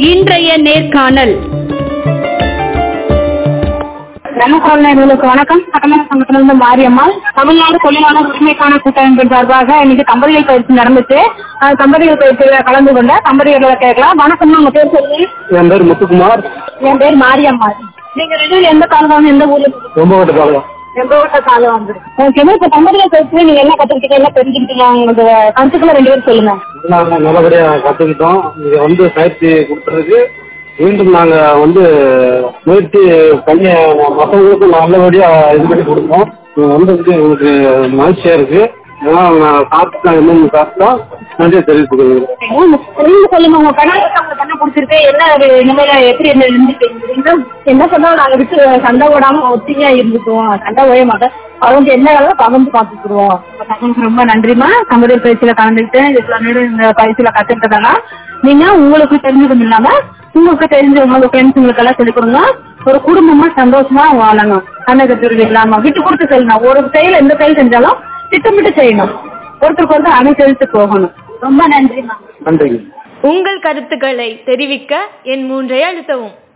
இன்றைய நேர்காணல் நமக்கு வணக்கம் சட்டமன்ற சங்கத்திலிருந்து மாரியம்மாள் தமிழ்நாடு தொழிலாளர் உரிமைக்கான கூட்டமைப்பின் சார்பாக இன்னைக்கு தம்பதிகள் பயிற்சி நடந்துச்சு அந்த தம்பதிகள் பயிற்சியில கலந்து கொண்ட தம்பதிகளை கேட்கலாம் வணக்கம் உங்க பேர் சொல்லுங்க என் பேர் முத்துக்குமார் என் பேர் மாரியம்மாள் நீங்க ரெண்டு பேரும் எந்த காலம் எந்த ஊர்ல ரொம்ப கட்டு பாக்கலாம் எந்த ஊர்ல காலம் வந்து ஓகே இப்ப தம்பதிகள் பயிற்சியில நீங்க என்ன கத்துக்கிட்டீங்க என்ன தெரிஞ்சுக்கிட்டீங்க உங்களுக்கு கருத்துக்களை ரெண்டு பேரும் சொல்லுங்க நாங்கள் நல்லபடியா கற்றுக்கிட்டோம் இங்க வந்து பயிற்சி கொடுத்ததுக்கு மீண்டும் நாங்க வந்து முயற்சி பண்ணி மற்றவங்களுக்கும் நல்லபடியா இது பண்ணி கொடுப்போம் இது வந்ததுக்கு எங்களுக்கு மகிழ்ச்சியா இருக்கு ஏன்னா நான் சாப்பிட்டு நான் இன்னும் சாப்பிட்டோம் நன்றியை தெரிவித்துக்கிறேன் நீங்க சொல்லுங்க உங்க கணவருக்கு உங்களுக்கு என்ன பிடிச்சிருக்கு என்ன ஒரு நிலையில எப்படி என்ன இருந்துட்டு என்ன சொன்னாலும் நாங்க விட்டு சண்டை போடாம ஒத்தியா இருந்துக்குவோம் சண்டை ஓய மாட்டோம் அவங்க என்ன வேலை பகிர்ந்து பார்த்துக்குருவோம் தங்களுக்கு ரொம்ப நன்றிமா தமிழர் பயிற்சியில கலந்துக்கிட்டு இவ்வளவு நேரம் இந்த பயிற்சியில கத்துக்கிட்டதாங்க நீங்க உங்களுக்கு தெரிஞ்சதும் இல்லாம உங்களுக்கு தெரிஞ்சவங்க உங்க ஃப்ரெண்ட்ஸுங்களுக்கு எல்லாம் சொல்லிக் கொடுங்க ஒரு குடும்பமா சந்தோஷமா வாழணும் அன்னகத்துறது இல்லாம விட்டு கொடுத்து செய்யணும் ஒரு செயல் எந்த செயல் செஞ்சாலும் திட்டமிட்டு செய்யணும் ஒருத்தருக்கு ஒருத்தர் அனுசரித்து போகணும் ரொம்ப நன்றிமா நன்றிங்க உங்கள் கருத்துக்களை தெரிவிக்க என் மூன்றை அழுத்தவும்